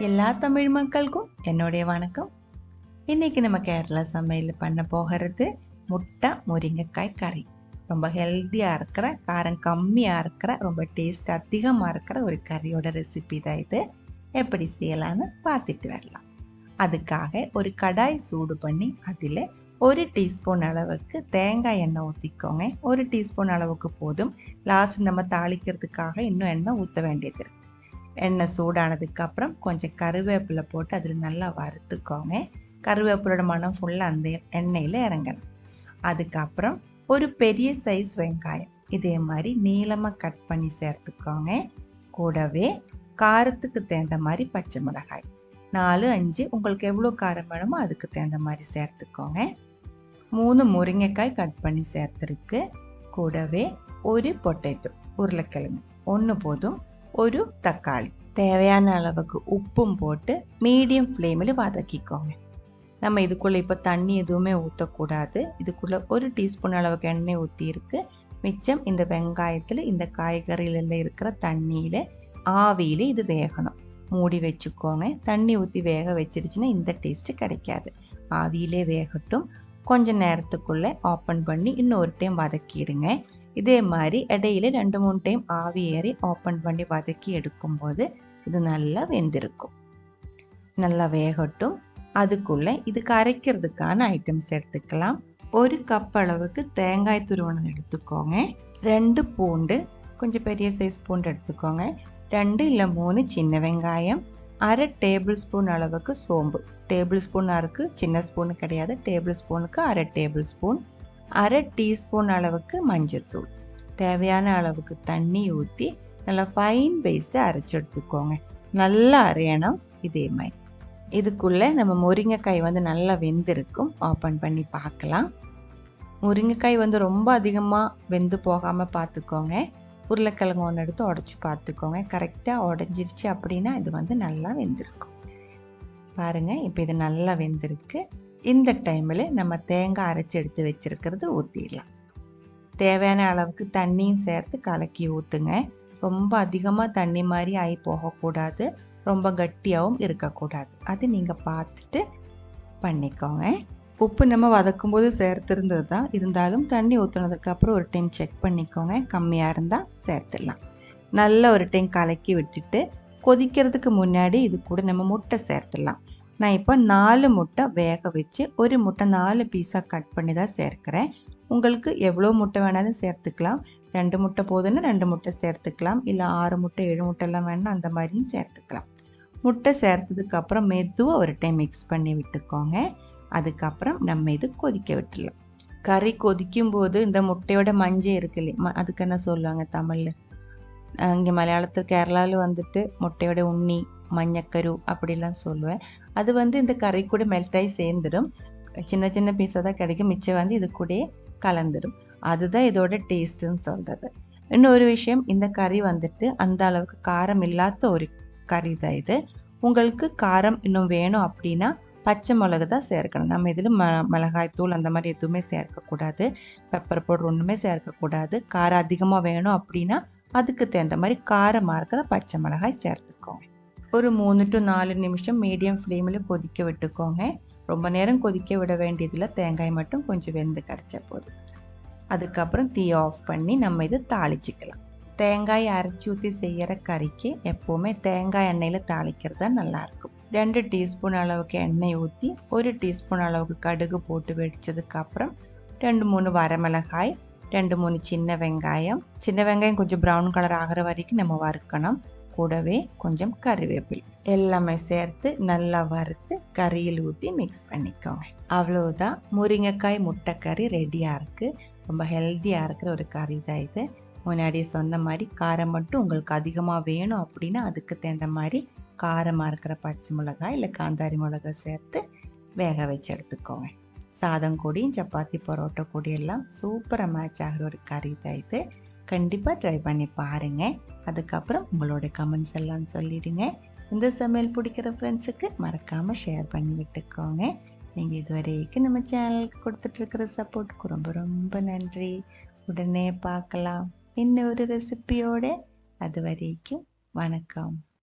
எல்லா தமிழ் மக்களுக்கும் என்னுடைய வணக்கம் இன்னைக்கு நம்ம கேரளா சமையல் பண்ண போகிறது முட்டை முருங்கைக்காய் கறி ரொம்ப ஹெல்த்தியாக இருக்கிற காரம் கம்மியாக இருக்கிற ரொம்ப டேஸ்ட் அதிகமாக இருக்கிற ஒரு கறியோட ரெசிபி தான் இது எப்படி செய்யலான்னு பார்த்துட்டு வரலாம் அதுக்காக ஒரு கடாய் சூடு பண்ணி அதில் ஒரு டீஸ்பூன் அளவுக்கு தேங்காய் எண்ணெய் ஊற்றிக்கோங்க ஒரு டீஸ்பூன் அளவுக்கு போதும் லாஸ்ட் நம்ம தாளிக்கிறதுக்காக இன்னும் எண்ணெய் ஊற்ற வேண்டியது இருக்கு எண்ணெய் சூடானதுக்கு அப்புறம் கொஞ்சம் கருவேப்பிலை போட்டு அதில் நல்லா வறுத்துக்கோங்க கருவேப்பிலோட மனம் ஃபுல்லாக அந்த எண்ணெயில் இறங்கணும் அதுக்கப்புறம் ஒரு பெரிய சைஸ் வெங்காயம் இதே மாதிரி நீளமாக கட் பண்ணி சேர்த்துக்கோங்க கூடவே காரத்துக்கு தகுந்த மாதிரி பச்சை மிளகாய் நாலு அஞ்சு உங்களுக்கு எவ்வளோ காரம் வேணுமோ அதுக்கு தகுந்த மாதிரி சேர்த்துக்கோங்க மூணு முருங்கைக்காய் கட் பண்ணி சேர்த்துருக்கு கூடவே ஒரு பொட்டேட்டோ உருளைக்கிழங்கு ஒன்று போதும் ஒரு தக்காளி தேவையான அளவுக்கு உப்பும் போட்டு மீடியம் ஃப்ளேமில் வதக்கிக்கோங்க நம்ம இதுக்குள்ளே இப்போ தண்ணி எதுவுமே ஊற்றக்கூடாது இதுக்குள்ளே ஒரு டீஸ்பூன் அளவுக்கு எண்ணெய் ஊற்றிருக்கு மிச்சம் இந்த வெங்காயத்தில் இந்த காய்கறியில இருக்கிற தண்ணியில் ஆவியில் இது வேகணும் மூடி வச்சுக்கோங்க தண்ணி ஊற்றி வேக வச்சிருச்சுன்னா இந்த டேஸ்ட்டு கிடைக்காது ஆவியிலே வேகட்டும் கொஞ்ச நேரத்துக்குள்ளே ஓப்பன் பண்ணி இன்னொரு டைம் வதக்கிடுங்க இதே மாதிரி இடையில ரெண்டு மூணு டைம் ஆவி ஏறி ஓப்பன் பண்ணி வதக்கி எடுக்கும்போது இது நல்லா வெந்திருக்கும் நல்லா வேகட்டும் அதுக்குள்ளே இதுக்கு அரைக்கிறதுக்கான ஐட்டம்ஸ் எடுத்துக்கலாம் ஒரு கப் அளவுக்கு தேங்காய் துருவனம் எடுத்துக்கோங்க ரெண்டு பூண்டு கொஞ்சம் பெரிய சைஸ் பூண்டு எடுத்துக்கோங்க ரெண்டு இல்லை மூணு சின்ன வெங்காயம் அரை டேபிள் ஸ்பூன் அளவுக்கு சோம்பு டேபிள் ஸ்பூனாருக்கு சின்ன ஸ்பூனு கிடையாது டேபிள் ஸ்பூனுக்கு அரை டேபிள் ஸ்பூன் அரை டீஸ்பூன் அளவுக்கு மஞ்சத்தூள் தேவையான அளவுக்கு தண்ணி ஊற்றி நல்லா ஃபைன் பேஸ்ட்டு அரைச்சி எடுத்துக்கோங்க நல்லா அரையணும் இதே மாதிரி இதுக்குள்ளே நம்ம முருங்கைக்காய் வந்து நல்லா வெந்திருக்கும் ஓப்பன் பண்ணி பார்க்கலாம் முருங்கைக்காய் வந்து ரொம்ப அதிகமாக வெந்து போகாமல் பார்த்துக்கோங்க உருளைக்கிழங்கு ஒன்று எடுத்து உடச்சி பார்த்துக்கோங்க கரெக்டாக உடஞ்சிருச்சு அப்படின்னா இது வந்து நல்லா வெந்திருக்கும் பாருங்கள் இப்போ இது நல்லா வெந்திருக்கு இந்த டைமில் நம்ம தேங்காய் அரைச்சி எடுத்து வச்சுருக்கிறது ஊற்றிடலாம் தேவையான அளவுக்கு தண்ணியும் சேர்த்து கலக்கி ஊற்றுங்க ரொம்ப அதிகமாக தண்ணி மாதிரி ஆகி போகக்கூடாது ரொம்ப கட்டியாகவும் இருக்கக்கூடாது அது நீங்கள் பார்த்துட்டு பண்ணிக்கோங்க உப்பு நம்ம வதக்கும் போது சேர்த்துருந்தது தான் இருந்தாலும் தண்ணி ஊற்றுனதுக்கப்புறம் ஒரு டைம் செக் பண்ணிக்கோங்க கம்மியாக இருந்தால் சேர்த்துடலாம் நல்ல ஒரு டைம் கலக்கி விட்டுட்டு கொதிக்கிறதுக்கு முன்னாடி இது கூட நம்ம முட்டை சேர்த்துடலாம் நான் இப்போ நாலு முட்டை வேக வச்சு ஒரு முட்டை நாலு பீஸாக கட் பண்ணி தான் சேர்க்குறேன் உங்களுக்கு எவ்வளோ முட்டை வேணாலும் சேர்த்துக்கலாம் ரெண்டு முட்டை போதுன்னா ரெண்டு முட்டை சேர்த்துக்கலாம் இல்லை ஆறு முட்டை ஏழு முட்டைலாம் வேணால் அந்த மாதிரியும் சேர்த்துக்கலாம் முட்டை சேர்த்ததுக்கப்புறம் மெதுவாக ஒரு டைம் மிக்ஸ் பண்ணி விட்டுக்கோங்க அதுக்கப்புறம் நம்ம இது கொதிக்க விட்டுடலாம் கறி கொதிக்கும் போது இந்த முட்டையோட மஞ்சள் இருக்கு இல்லையா அதுக்கு என்ன சொல்லுவாங்க தமிழில் இங்கே மலையாளத்தில் கேரளாவில் வந்துட்டு முட்டையோட உண்ணி மஞ்சக்கரு அப்படிலாம் சொல்லுவேன் அது வந்து இந்த கறி கூட மெல்ட்டாகி சேர்ந்துடும் சின்ன சின்ன பீஸாக தான் கிடைக்கும் மிச்சம் வந்து இது கூடயே கலந்துடும் அதுதான் இதோட டேஸ்ட்டுன்னு சொல்கிறது இன்னொரு விஷயம் இந்த கறி வந்துட்டு அந்த அளவுக்கு காரம் இல்லாத ஒரு கறி தான் இது உங்களுக்கு காரம் இன்னும் வேணும் அப்படின்னா பச்சை மிளகு தான் சேர்க்கணும் நம்ம இதில் ம மிளகாய் தூள் அந்த மாதிரி எதுவுமே சேர்க்கக்கூடாது பெப்பர் பவுடர் ஒன்றுமே சேர்க்கக்கூடாது காரம் அதிகமாக வேணும் அப்படின்னா அதுக்கு தகுந்த மாதிரி காரமாக இருக்கிற பச்சை மிளகாய் சேர்த்துக்கோங்க ஒரு மூணு டு நாலு நிமிஷம் மீடியம் ஃப்ளேமில் கொதிக்க விட்டுக்கோங்க ரொம்ப நேரம் கொதிக்க விட வேண்டியதில் தேங்காய் மட்டும் கொஞ்சம் வெந்து கிடச்ச போதும் அதுக்கப்புறம் தீ ஆஃப் பண்ணி நம்ம இது தாளிச்சிக்கலாம் தேங்காய் அரைச்சி ஊற்றி செய்கிற கறிக்கு எப்போவுமே தேங்காய் எண்ணெயில் தாளிக்கிறது தான் நல்லாயிருக்கும் ரெண்டு டீஸ்பூன் அளவுக்கு எண்ணெய் ஊற்றி ஒரு டீஸ்பூன் அளவுக்கு கடுகு போட்டு வெடிச்சதுக்கப்புறம் ரெண்டு மூணு வரமிளகாய் ரெண்டு மூணு சின்ன வெங்காயம் சின்ன வெங்காயம் கொஞ்சம் ப்ரௌன் கலர் ஆகிற வரைக்கும் நம்ம வறுக்கணும் கூடவே கொஞ்சம் கறிவேப்பில் எல்லாமே சேர்த்து நல்லா வறுத்து கறியில் ஊற்றி மிக்ஸ் பண்ணிக்கோங்க அவ்வளோதான் முருங்கைக்காய் முட்டை கறி ரெடியாக இருக்குது ரொம்ப ஹெல்த்தியாக இருக்கிற ஒரு கறி தான் இது முன்னாடியே சொன்ன மாதிரி காரம் மட்டும் உங்களுக்கு அதிகமாக வேணும் அப்படின்னா அதுக்கு தகுந்த மாதிரி காரமாக இருக்கிற பச்சை மிளகாய் இல்லை காந்தாரி மிளகாய் சேர்த்து வேக வச்சு எடுத்துக்கோங்க சாதம் கூடியும் சப்பாத்தி பரோட்டா கூடி எல்லாம் சூப்பராக மேட்ச் ஆகிற ஒரு கறி தான் இது கண்டிப்பாக ட்ரை பண்ணி பாருங்கள் அதுக்கப்புறம் உங்களோட கமெண்ட்ஸ் எல்லாம் சொல்லிடுங்க இந்த சமையல் பிடிக்கிற ஃப்ரெண்ட்ஸுக்கு மறக்காமல் ஷேர் பண்ணி விட்டுக்கோங்க நீங்கள் இது வரைக்கும் நம்ம சேனலுக்கு கொடுத்துட்ருக்கிற சப்போர்ட்டுக்கு ரொம்ப ரொம்ப நன்றி உடனே பார்க்கலாம் இன்னொரு ரெசிபியோட அது வரைக்கும் வணக்கம்